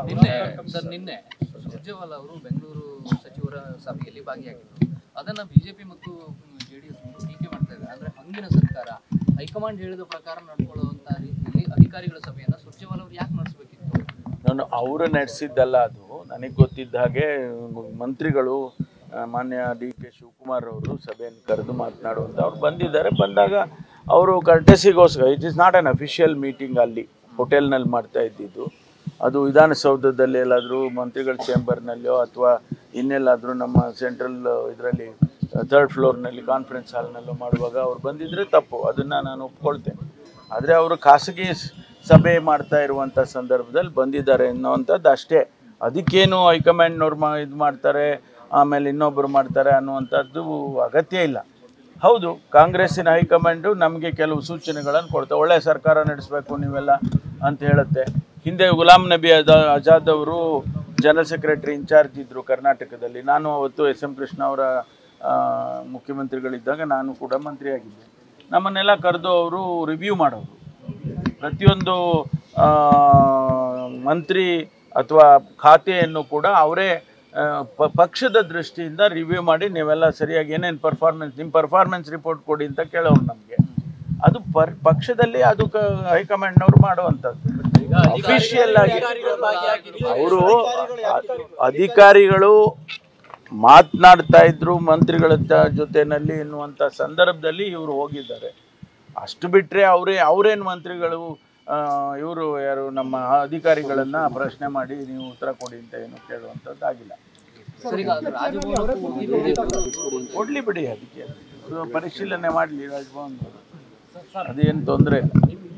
ನಿನ್ನೆ ಸರ್ ನಿನ್ನೆ ಸುರ್ಜೇವಾಲ ಅವರು ಬೆಂಗಳೂರು ಸಚಿವರ ಸಭೆಯಲ್ಲಿ ಭಾಗಿಯಾಗಿದ್ದರು ಅದನ್ನ ಬಿಜೆಪಿ ಮತ್ತು ಜೆಡಿಎಸ್ ಟೀಕೆ ಮಾಡ್ತಾ ಇದ್ದಾರೆ ಅಂದ್ರೆ ಹಂಗಿನ ಸರ್ಕಾರ ಹೈಕಮಾಂಡ್ ಹೇಳಿದ ಪ್ರಕಾರ ನಡ್ಕೊಳ್ಳುವಂತ ರೀತಿಯಲ್ಲಿ ಅಧಿಕಾರಿಗಳ ಸಭೆಯನ್ನ ಸುರ್ಜೇವಾಲ ಅವರು ಯಾಕೆ ನಡೆಸಬೇಕಿತ್ತು ನಾನು ಅವರು ನಡೆಸಿದ್ದಲ್ಲ ಅದು ನನಗೆ ಗೊತ್ತಿದ್ದ ಹಾಗೆ ಮಂತ್ರಿಗಳು ಆ, ಮಾನ್ಯ ಡಿ ಕೆ ಶಿವಕುಮಾರ್ ಅವರು ಸಭೆಯನ್ನು ಕರೆದು ಮಾತನಾಡುವಂಥ ಅವ್ರು ಬಂದಿದ್ದಾರೆ ಬಂದಾಗ ಅವರು ಕರ್ಟೆಸಿಗೋಸ್ಕರ it is not an official meeting ಅಲ್ಲಿ ಹೋಟೆಲ್ನಲ್ಲಿ ಮಾಡ್ತಾ ಇದ್ದಿದ್ದು ಅದು ವಿಧಾನಸೌಧದಲ್ಲಿ ಎಲ್ಲಾದರೂ ಮಂತ್ರಿಗಳ ಚೇಂಬರ್ನಲ್ಲೋ ಅಥವಾ ಇನ್ನೆಲ್ಲಾದರೂ ನಮ್ಮ ಸೆಂಟ್ರಲ್ ಇದರಲ್ಲಿ ಥರ್ಡ್ ಫ್ಲೋರ್ನಲ್ಲಿ ಕಾನ್ಫರೆನ್ಸ್ ಹಾಲ್ನಲ್ಲೋ ಮಾಡುವಾಗ ಅವ್ರು ಬಂದಿದ್ದರೆ ತಪ್ಪು ಅದನ್ನು ನಾನು ಒಪ್ಕೊಳ್ತೇನೆ ಆದರೆ ಅವರು ಖಾಸಗಿ ಸ್- ಸಭೆ ಮಾಡ್ತಾ ಇರುವಂಥ ಸಂದರ್ಭದಲ್ಲಿ ಬಂದಿದ್ದಾರೆ ಅನ್ನೋವಂಥದ್ದು ಅಷ್ಟೇ ಅದಕ್ಕೇನು ಹೈಕಮಾಂಡ್ನವ್ರು ಮಾ ಇದು ಮಾಡ್ತಾರೆ ಆಮೇಲೆ ಇನ್ನೊಬ್ಬರು ಮಾಡ್ತಾರೆ ಅನ್ನುವಂಥದ್ದು ಅಗತ್ಯ ಇಲ್ಲ ಹೌದು ಕಾಂಗ್ರೆಸ್ಸಿನ ಹೈಕಮಾಂಡು ನಮಗೆ ಕೆಲವು ಸೂಚನೆಗಳನ್ನು ಕೊಡ್ತಾರೆ ಒಳ್ಳೆಯ ಸರ್ಕಾರ ನಡೆಸಬೇಕು ನೀವೆಲ್ಲ ಅಂತ ಹೇಳುತ್ತೆ ಹಿಂದೆ ಗುಲಾಂ ನಬಿ ಅಜ ಆಜಾದ್ ಅವರು ಜನರಲ್ ಸೆಕ್ರೆಟರಿ ಇನ್ಚಾರ್ಜ್ ಇದ್ದರು ಕರ್ನಾಟಕದಲ್ಲಿ ನಾನು ಅವತ್ತು ಎಸ್ ಎಂ ಕೃಷ್ಣ ಅವರ ಆ, ಮುಖ್ಯಮಂತ್ರಿಗಳಿದ್ದಾಗ ನಾನು ಕೂಡ ಮಂತ್ರಿಯಾಗಿದ್ದೆ ನಮ್ಮನ್ನೆಲ್ಲ ಕರೆದು ಅವರು ರಿವ್ಯೂ ಮಾಡೋರು ಪ್ರತಿಯೊಂದು ಆ, ಮಂತ್ರಿ ಅಥವಾ ಖಾತೆಯನ್ನು ಕೂಡ ಅವರೇ ಆ, ಪ- ಪಕ್ಷದ ದೃಷ್ಟಿಯಿಂದ ರಿವ್ಯೂ ಮಾಡಿ ನೀವೆಲ್ಲ ಸರಿಯಾಗಿ ಏನೇನು ಪರ್ಫಾರ್ಮೆನ್ಸ್ ನಿಮ್ಮ ಪರ್ಫಾರ್ಮೆನ್ಸ್ ರಿಪೋರ್ಟ್ ಕೊಡಿ ಅಂತ ಕೇಳೋರು ನಮಗೆ ಅದು ಪರ್ ಪಕ್ಷದಲ್ಲಿ ಅದು ಕ ಹೈಕಮಾಂಡ್ನವ್ರು ಮಾಡುವಂಥದ್ದು ಅಫಿಷಿಯಲ್ ಆಗಿ ಅವರು ಅಧಿಕಾರಿಗಳು ಮಾತನಾಡ್ತಾ ಇದ್ರು ಮಂತ್ರಿಗಳ ತ- ಜೊತೆನಲ್ಲಿ ಎನ್ನುವಂಥ ಸಂದರ್ಭದಲ್ಲಿ ಇವರು ಹೋಗಿದ್ದಾರೆ ಅಷ್ಟು ಬಿಟ್ಟರೆ ಅವರೇ ಅವರೇನು ಮಂತ್ರಿಗಳು ಇವರು ಯಾರು ನಮ್ಮ ಅಧಿಕಾರಿಗಳನ್ನು ಪ್ರಶ್ನೆ ಮಾಡಿ ನೀವು ಉತ್ತರ ಕೊಡಿ ಅಂತ ಏನು ಕೇಳುವಂಥದ್ದು ಆಗಿಲ್ಲ ಸರ್ ಈಗ ಅದು ರಾಜಭವನಕ್ಕೂ ಹೋಗಿದ್ದು ಕೊಡ್ಲಿ ಬಿಡಿ ಅದಕ್ಕೆ ಅದು ಪರಿಶೀಲನೆ ಮಾಡಲಿ ರಾಜಭವನ್ ಅದೇನು ತೊಂದರೆ ಇಲ್ಲ